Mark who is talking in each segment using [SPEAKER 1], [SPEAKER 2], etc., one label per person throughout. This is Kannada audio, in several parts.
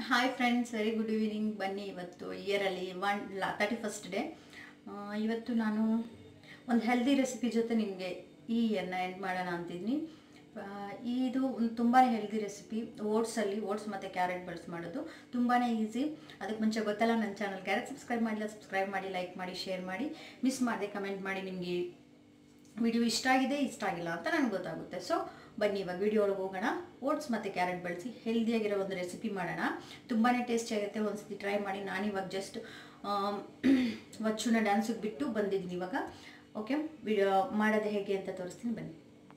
[SPEAKER 1] Hi friends very good evening ಬನ್ನಿ ಇವತ್ತು ಇಯರಲ್ಲಿ ಒನ್ ಲಾ ತರ್ಟಿ ಫಸ್ಟ್ ಡೇ ಇವತ್ತು ನಾನು ಒಂದು ಹೆಲ್ದಿ ರೆಸಿಪಿ ಜೊತೆ ನಿಮಗೆ ಈ ಇಯರ್ನ ಎಂಡ್ ಮಾಡೋಣ ಅಂತಿದ್ದೀನಿ ಆ, ಇದು ಒಂದು ತುಂಬಾ ಹೆಲ್ದಿ ರೆಸಿಪಿ ಓಟ್ಸಲ್ಲಿ ಓಟ್ಸ್ ಮತ್ತು ಕ್ಯಾರೆಟ್ ಬಳಸಿ ಮಾಡೋದು ತುಂಬಾ ಈಸಿ ಅದಕ್ಕೆ ಮುಂಚೆ ಗೊತ್ತಲ್ಲ ನನ್ನ ಚಾನಲ್ ಕ್ಯಾರೆಟ್ ಸಬ್ಸ್ಕ್ರೈಬ್ ಮಾಡಿಲ್ಲ ಸಬ್ಸ್ಕ್ರೈಬ್ ಮಾಡಿ ಲೈಕ್ ಮಾಡಿ ಶೇರ್ ಮಾಡಿ ಮಿಸ್ ಮಾಡಿದೆ ಕಮೆಂಟ್ ಮಾಡಿ ನಿಮಗೆ ವಿಡಿಯೋ ಇಷ್ಟ ಆಗಿದೆ ಇಷ್ಟ ಆಗಿಲ್ಲ ಅಂತ ನನಗೆ ಗೊತ್ತಾಗುತ್ತೆ ಸೊ ಬನ್ನಿ ಇವಾಗ ವಿಡಿಯೋ ಒಳಗೆ ಹೋಗೋಣ ಓಟ್ಸ್ ಮತ್ತು ಕ್ಯಾರೆಟ್ ಬಳಸಿ ಹೆಲ್ದಿಯಾಗಿರೋ ಒಂದು ರೆಸಿಪಿ ಮಾಡೋಣ ತುಂಬಾ ಟೇಸ್ಟಿ ಆಗುತ್ತೆ ಒಂದ್ಸತಿ ಟ್ರೈ ಮಾಡಿ ನಾನು ಇವಾಗ ಜಸ್ಟ್ ವಚ್ಚುನ ಡ್ಯಾನ್ಸಿಗೆ ಬಿಟ್ಟು ಬಂದಿದ್ದೀನಿ ಇವಾಗ ಓಕೆ ವಿಡಿಯೋ ಮಾಡೋದು ಹೇಗೆ ಅಂತ ತೋರಿಸ್ತೀನಿ ಬನ್ನಿ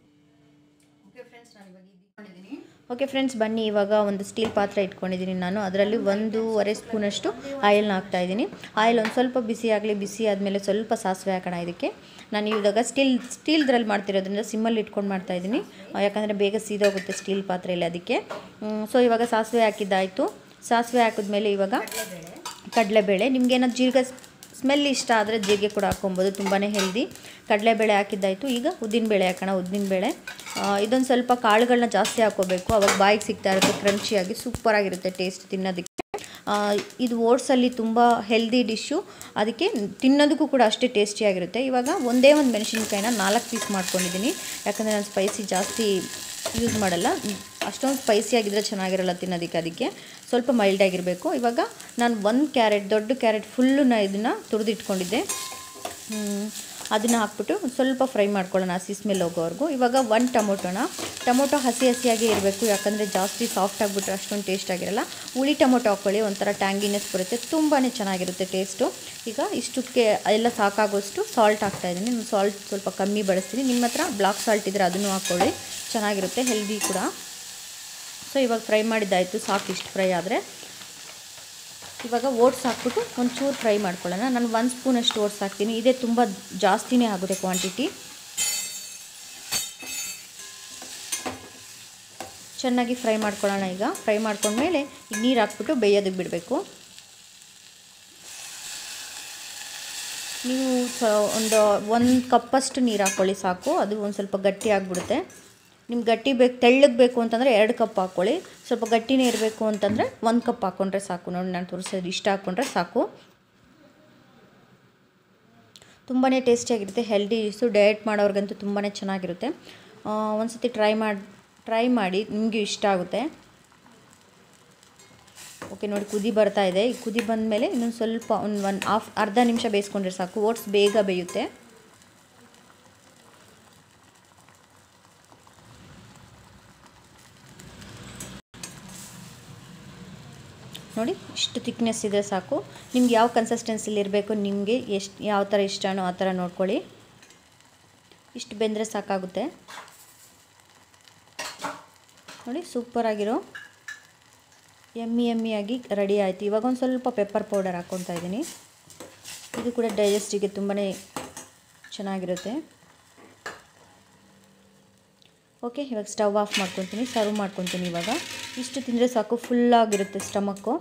[SPEAKER 1] ಓಕೆ ಫ್ರೆಂಡ್ಸ್ ನಾನು ಇವಾಗ ಇದ್ಕೊಂಡಿದ್ದೀನಿ
[SPEAKER 2] ಓಕೆ ಫ್ರೆಂಡ್ಸ್ ಬನ್ನಿ ಇವಾಗ ಒಂದು ಸ್ಟೀಲ್ ಪಾತ್ರೆ ಇಟ್ಕೊಂಡಿದ್ದೀನಿ ನಾನು ಅದರಲ್ಲಿ ಒಂದೂವರೆ ಸ್ಪೂನಷ್ಟು ಆಯಿಲ್ನ ಹಾಕ್ತಾ ಇದ್ದೀನಿ ಆಯಿಲ್ ಒಂದು ಸ್ವಲ್ಪ ಬಿಸಿ ಆಗಲಿ ಬಿಸಿ ಆದಮೇಲೆ ಸ್ವಲ್ಪ ಸಾಸಿವೆ ಹಾಕೋಣ ಇದಕ್ಕೆ ನಾನು ಇವಾಗ ಸ್ಟೀಲ್ ಸ್ಟೀಲ್ದ್ರಲ್ಲಿ ಮಾಡ್ತಿರೋದ್ರಿಂದ ಸಿಮ್ಮಲ್ಲಿ ಇಟ್ಕೊಂಡು ಮಾಡ್ತಾ ಇದ್ದೀನಿ ಯಾಕಂದರೆ ಬೇಗ ಸೀದೋಗುತ್ತೆ ಸ್ಟೀಲ್ ಪಾತ್ರೆಯಲ್ಲಿ ಅದಕ್ಕೆ ಸೊ ಇವಾಗ ಸಾಸಿವೆ ಹಾಕಿದ್ದಾಯಿತು ಸಾಸಿವೆ ಹಾಕಿದ್ಮೇಲೆ ಇವಾಗ ಕಡಲೆಬೇಳೆ ನಿಮ್ಗೆ ಏನಾದ್ರು ಜೀರಿಗೆ ಸ್ಮೆಲ್ ಇಷ್ಟ ಆದರೆ ಜೀರಿಗೆ ಕೂಡ ಹಾಕ್ಕೊಬೋದು ತುಂಬಾ ಹೆಲ್ದಿ ಕಡಲೆಬೇಳೆ ಹಾಕಿದ್ದಾಯಿತು ಈಗ ಉದ್ದಿನಬೇಳೆ ಹಾಕೋಣ ಉದ್ದಿನಬೇಳೆ ಇದೊಂದು ಸ್ವಲ್ಪ ಕಾಳುಗಳನ್ನ ಜಾಸ್ತಿ ಹಾಕ್ಕೋಬೇಕು ಅವಾಗ ಬಾಯಿಗೆ ಸಿಗ್ತಾ ಇರುತ್ತೆ ಕ್ರಂಚಿಯಾಗಿ ಸೂಪರಾಗಿರುತ್ತೆ ಟೇಸ್ಟ್ ತಿನ್ನೋದಕ್ಕೆ ಆ, ಇದು ಓಟ್ಸಲ್ಲಿ ತುಂಬ ಹೆಲ್ದಿ ಡಿಶ್ಶು ಅದಕ್ಕೆ ತಿನ್ನೋದಕ್ಕೂ ಕೂಡ ಅಷ್ಟೇ ಟೇಸ್ಟಿಯಾಗಿರುತ್ತೆ ಇವಾಗ ಒಂದೇ ಒಂದು ಮೆಣಸಿನ್ಕಾಯಿನ ನಾಲ್ಕು ಪೀಸ್ ಮಾಡ್ಕೊಂಡಿದ್ದೀನಿ ಯಾಕಂದರೆ ನಾನು ಸ್ಪೈಸಿ ಜಾಸ್ತಿ ಯೂಸ್ ಮಾಡಲ್ಲ ಅಷ್ಟೊಂದು ಸ್ಪೈಸಿ ಆಗಿದ್ರೆ ಚೆನ್ನಾಗಿರಲ್ಲ ತಿನ್ನೋದಕ್ಕೆ ಅದಕ್ಕೆ ಸ್ವಲ್ಪ ಮೈಲ್ಡ್ ಆಗಿರಬೇಕು ಇವಾಗ ನಾನು ಒಂದು ಕ್ಯಾರೆಟ್ ದೊಡ್ಡ ಕ್ಯಾರೆಟ್ ಫುಲ್ಲು ನಾ ಇದನ್ನು ತುರಿದಿಟ್ಕೊಂಡಿದ್ದೆ ಅದನ್ನು ಹಾಕ್ಬಿಟ್ಟು ಒಂದು ಸ್ವಲ್ಪ ಫ್ರೈ ಮಾಡ್ಕೊಳ್ಳೋಣ ಹಸಿ ಸ್ಮೆಲ್ ಹೋಗೋವರೆಗೂ ಇವಾಗ ಒಂದು ಟೊಮೊಟೊನ ಟೊಮೊಟೊ ಹಸಿ ಹಸಿಯಾಗೇ ಇರಬೇಕು ಯಾಕಂದರೆ ಜಾಸ್ತಿ ಸಾಫ್ಟ್ ಆಗಿಬಿಟ್ರೆ ಅಷ್ಟೊಂದು ಟೇಸ್ಟ್ ಆಗಿರಲ್ಲ ಹುಳಿ ಟೊಮೊಟೊ ಹಾಕ್ಕೊಳ್ಳಿ ಒಂಥರ ಟ್ಯಾಂಗಿನೆಸ್ ಬರುತ್ತೆ ತುಂಬಾ ಚೆನ್ನಾಗಿರುತ್ತೆ ಟೇಸ್ಟು ಈಗ ಇಷ್ಟಕ್ಕೆ ಎಲ್ಲ ಸಾಕಾಗೋಷ್ಟು ಸಾಲ್ಟ್ ಹಾಕ್ತಾಯಿದ್ದೀನಿ ನಾನು ಸಾಲ್ಟ್ ಸ್ವಲ್ಪ ಕಮ್ಮಿ ಬಳಸ್ತೀನಿ ನಿಮ್ಮ ಹತ್ರ ಬ್ಲಾಕ್ ಸಾಲ್ಟ್ ಇದ್ದರೆ ಅದನ್ನು ಹಾಕ್ಕೊಳ್ಳಿ ಚೆನ್ನಾಗಿರುತ್ತೆ ಹೆಲ್ದಿ ಕೂಡ ಸೊ ಇವಾಗ ಫ್ರೈ ಮಾಡಿದ್ದಾಯಿತು ಸಾಕು ಇಷ್ಟು ಫ್ರೈ ಆದರೆ ಇವಾಗ ಓಟ್ಸ್ ಹಾಕ್ಬಿಟ್ಟು ಒಂಚೂರು ಫ್ರೈ ಮಾಡ್ಕೊಳ್ಳೋಣ ನಾನು ಒಂದು ಸ್ಪೂನಷ್ಟು ಓಟ್ಸ್ ಹಾಕ್ತೀನಿ ಇದೇ ತುಂಬ ಜಾಸ್ತಿನೇ ಆಗುತ್ತೆ ಕ್ವಾಂಟಿಟಿ ಚೆನ್ನಾಗಿ ಫ್ರೈ ಮಾಡ್ಕೊಳ್ಳೋಣ ಈಗ ಫ್ರೈ ಮಾಡ್ಕೊಂಡ್ಮೇಲೆ ಈಗ ನೀರು ಹಾಕ್ಬಿಟ್ಟು ಬೇಯೋದಕ್ಕೆ ಬಿಡಬೇಕು ನೀವು ಸ ಒಂದು ಒಂದು ಕಪ್ಪಷ್ಟು ನೀರು ಹಾಕ್ಕೊಳ್ಳಿ ಸಾಕು ಅದು ಒಂದು ಸ್ವಲ್ಪ ಗಟ್ಟಿ ಆಗಿಬಿಡುತ್ತೆ ನಿಮ್ಗೆ ಗಟ್ಟಿ ಬೇಕು ತೆಳ್ಳಗೆ ಬೇಕು ಅಂತಂದರೆ ಎರಡು ಕಪ್ ಹಾಕ್ಕೊಳ್ಳಿ ಸ್ವಲ್ಪ ಗಟ್ಟಿನೇ ಇರಬೇಕು ಅಂತಂದರೆ ಒಂದು ಕಪ್ ಹಾಕ್ಕೊಂಡ್ರೆ ಸಾಕು ನೋಡಿ ನಾನು ತೋರಿಸೋದು ಇಷ್ಟ ಹಾಕ್ಕೊಂಡ್ರೆ ಸಾಕು ತುಂಬಾ ಟೇಸ್ಟಿಯಾಗಿರುತ್ತೆ ಹೆಲ್ದಿ ಡಿಶ್ಸು ಡಯಟ್ ಮಾಡೋರ್ಗಂತೂ ತುಂಬಾ ಚೆನ್ನಾಗಿರುತ್ತೆ ಒಂದು ಸತಿ ಟ್ರೈ ಮಾಡಿ ಟ್ರೈ ಮಾಡಿ ನಿಮಗೂ ಇಷ್ಟ ಆಗುತ್ತೆ ಓಕೆ ನೋಡಿ ಕುದಿ ಬರ್ತಾ ಇದೆ ಈ ಕುದಿ ಬಂದಮೇಲೆ ಇನ್ನೊಂದು ಸ್ವಲ್ಪ ಒಂದು ಒನ್ ಹಾಫ್ ಅರ್ಧ ನಿಮಿಷ ಬೇಯಿಸ್ಕೊಂಡ್ರೆ ಸಾಕು ಓಟ್ಸ್ ಬೇಗ ಬೇಯುತ್ತೆ ನೋಡಿ ಇಷ್ಟು ಥಿಕ್ನೆಸ್ ಇದ್ದರೆ ಸಾಕು ನಿಮ್ಗೆ ಯಾವ ಕನ್ಸಿಸ್ಟೆನ್ಸಿಲಿ ಇರಬೇಕು ನಿಮಗೆ ಎಷ್ಟು ಯಾವ ಥರ ಇಷ್ಟನೋ ಆ ಥರ ನೋಡ್ಕೊಳ್ಳಿ ಇಷ್ಟು ಬೆಂದರೆ ಸಾಕಾಗುತ್ತೆ ನೋಡಿ ಸೂಪರಾಗಿರೋ ಎಮ್ಮಿ ಎಮ್ಮಿಯಾಗಿ ರೆಡಿ ಆಯಿತು ಇವಾಗ ಒಂದು ಸ್ವಲ್ಪ ಪೆಪ್ಪರ್ ಪೌಡರ್ ಹಾಕ್ಕೊತಾ ಇದ್ದೀನಿ ಇದು ಕೂಡ ಡೈಜೆಸ್ಟಿಗೆ ತುಂಬಾ ಚೆನ್ನಾಗಿರುತ್ತೆ ಓಕೆ ಇವಾಗ ಸ್ಟವ್ ಆಫ್ ಮಾಡ್ಕೊತೀನಿ ಸರ್ವ್ ಮಾಡ್ಕೊತೀನಿ ಇವಾಗ ಇಷ್ಟು ತಿಂದರೆ ಸಾಕು ಫುಲ್ಲಾಗಿರುತ್ತೆ ಸ್ಟಮಕ್ಕು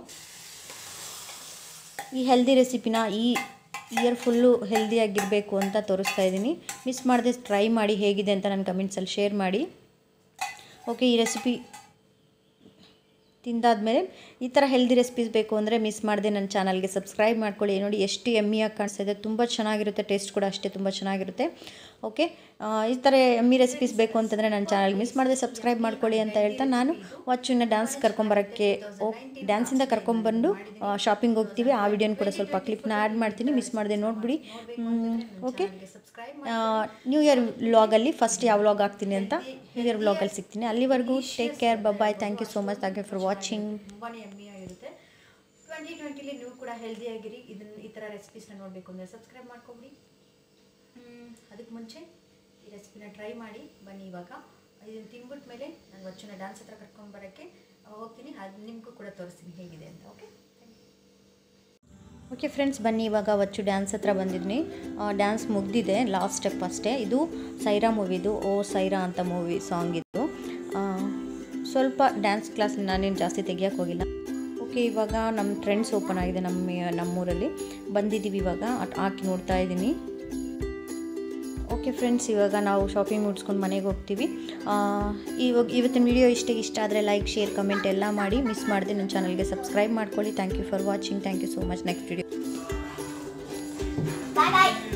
[SPEAKER 2] ಈ ಹೆಲ್ದಿ ರೆಸಿಪಿನ ಈ ಇಯರ್ ಫುಲ್ಲು ಹೆಲ್ದಿಯಾಗಿರಬೇಕು ಅಂತ ತೋರಿಸ್ತಾ ಇದ್ದೀನಿ ಮಿಸ್ ಮಾಡದೆ ಟ್ರೈ ಮಾಡಿ ಹೇಗಿದೆ ಅಂತ ನನ್ನ ಕಮೆಂಟ್ಸಲ್ಲಿ ಶೇರ್ ಮಾಡಿ ಓಕೆ ಈ ರೆಸಿಪಿ ತಿಂದಾದ್ಮೇಲೆ ಈ ಥರ ಹೆಲ್ದಿ ರೆಸಿಪೀಸ್ ಬೇಕು ಅಂದರೆ ಮಿಸ್ ಮಾಡದೆ ನನ್ನ ಚಾನಲ್ಗೆ ಸಬ್ಸ್ಕ್ರೈಬ್ ಮಾಡ್ಕೊಳ್ಳಿ ನೋಡಿ ಎಷ್ಟು ಎಮ್ಮಿಯಾಗಿ ಕಾಣಿಸ್ತಾ ಇದೆ ತುಂಬ ಚೆನ್ನಾಗಿರುತ್ತೆ ಟೇಸ್ಟ್ ಕೂಡ ಅಷ್ಟೇ ತುಂಬ ಚೆನ್ನಾಗಿರುತ್ತೆ ಓಕೆ ಈ ಥರ ಎಮ್ಮಿ ರೆಸಿಪೀಸ್ ಬೇಕು ಅಂತಂದರೆ ನನ್ನ ಚಾನಲ್ಗೆ ಮಿಸ್ ಮಾಡದೆ ಸಬ್ಸ್ಕ್ರೈಬ್ ಮಾಡ್ಕೊಳ್ಳಿ ಅಂತ ಹೇಳ್ತಾ ನಾನು ವಾಚನ್ನ ಡ್ಯಾನ್ಸ್ ಕರ್ಕೊಂಬರೋಕ್ಕೆ ಹೋಗಿ ಡ್ಯಾನ್ಸಿಂದ ಕರ್ಕೊಂಬಂದು ಶಾಪಿಂಗ್ ಹೋಗ್ತೀವಿ ಆ ವಿಡಿಯೋನ ಕೂಡ ಸ್ವಲ್ಪ ಕ್ಲಿಪ್ನ ಆ್ಯಡ್ ಮಾಡ್ತೀನಿ ಮಿಸ್ ಮಾಡದೆ ನೋಡಿಬಿಡಿ ಓಕೆ ನ್ಯೂ ಇಯರ್ ವ್ಲಾಗಲ್ಲಿ ಫಸ್ಟ್ ಯಾವ ವ್ಲಾಗ್ ಹಾಕ್ತೀನಿ ಅಂತ ನ್ಯೂ ಇಯರ್ ವ್ಲಾಗಲ್ಲಿ ಸಿಗ್ತೀನಿ ಅಲ್ಲಿವರೆಗೂ take care bye thank you so much thank you for watching
[SPEAKER 1] ತುಂಬಾ ಎಮ್ಮಿಯಾಗಿರುತ್ತೆ ಟ್ವೆಂಟಿ ಟ್ವೆಂಟಿಲಿ ನೀವು ಕೂಡ ಹೆಲ್ದಿಯಾಗಿರಿ ಇದನ್ನ ಈ ಥರ ರೆಸಿಪೀಸ್ನ ನೋಡಬೇಕು ಅಂದರೆ ಸಬ್ಸ್ಕ್ರೈಬ್ ಮಾಡ್ಕೊಬಿಡಿ ಅದಕ್ಕೆ ಮುಂಚೆ ಈ ರೆಸಿಪಿನ ಟ್ರೈ ಮಾಡಿ ಬನ್ನಿ ಇವಾಗ ಇದನ್ನು ತಿನ್ಬಿಟ್ಟ ಮೇಲೆ ನಾನು ವಚ್ಚನ ಡ್ಯಾನ್ಸ್ ಹತ್ರ ಕರ್ಕೊಂಡು ಬರೋಕ್ಕೆ ಹೋಗ್ತೀನಿ ಅದು ನಿಮಗೂ ಕೂಡ ತೋರಿಸ್ತೀನಿ ಹೇಗಿದೆ ಅಂತ ಓಕೆ
[SPEAKER 2] ಓಕೆ ಫ್ರೆಂಡ್ಸ್ ಬನ್ನಿ ಇವಾಗ ವಚ್ಚು ಡ್ಯಾನ್ಸ್ ಹತ್ರ ಬಂದಿದ್ದೀನಿ ಡ್ಯಾನ್ಸ್ ಮುಗ್ದಿದೆ ಲಾಸ್ಟ್ ಸ್ಟೆಪ್ ಅಷ್ಟೇ ಇದು ಸೈರಾ ಮೂವಿದು ಓ ಸೈರಾ ಅಂತ ಮೂವಿ ಸಾಂಗ್ ಇದು ಆ, ಸ್ವಲ್ಪ ಡ್ಯಾನ್ಸ್ ಕ್ಲಾಸ್ ನಾನೇನು ಜಾಸ್ತಿ ತೆಗಿಯೋಕ್ಕೆ ಹೋಗಿಲ್ಲ ಓಕೆ ಇವಾಗ ನಮ್ಮ ಟ್ರೆಂಡ್ಸ್ ಓಪನ್ ಆಗಿದೆ ನಮ್ಮ ನಮ್ಮೂರಲ್ಲಿ ಬಂದಿದ್ದೀವಿ ಇವಾಗ ಅಟ್ ಹಾಕಿ ನೋಡ್ತಾ ಇದ್ದೀನಿ ಓಕೆ ಫ್ರೆಂಡ್ಸ್ ಇವಾಗ ನಾವು ಶಾಪಿಂಗ್ ಮುಗಿಸ್ಕೊಂಡು ಮನೆಗೆ ಹೋಗ್ತೀವಿ ಆ, ಇವಾಗ ಇವತ್ತಿನ ವಿಡಿಯೋ ಇಷ್ಟ ಇಷ್ಟ ಆದರೆ ಲೈಕ್ ಶೇರ್ ಕಮೆಂಟ್ ಎಲ್ಲ ಮಾಡಿ ಮಿಸ್ ಮಾಡದೆ ನನ್ನ ಚಾನಲ್ಗೆ ಸಬ್ಸ್ಕ್ರೈಬ್ ಮಾಡ್ಕೊಳ್ಳಿ thank you for watching thank you so much next video
[SPEAKER 3] Bye bye.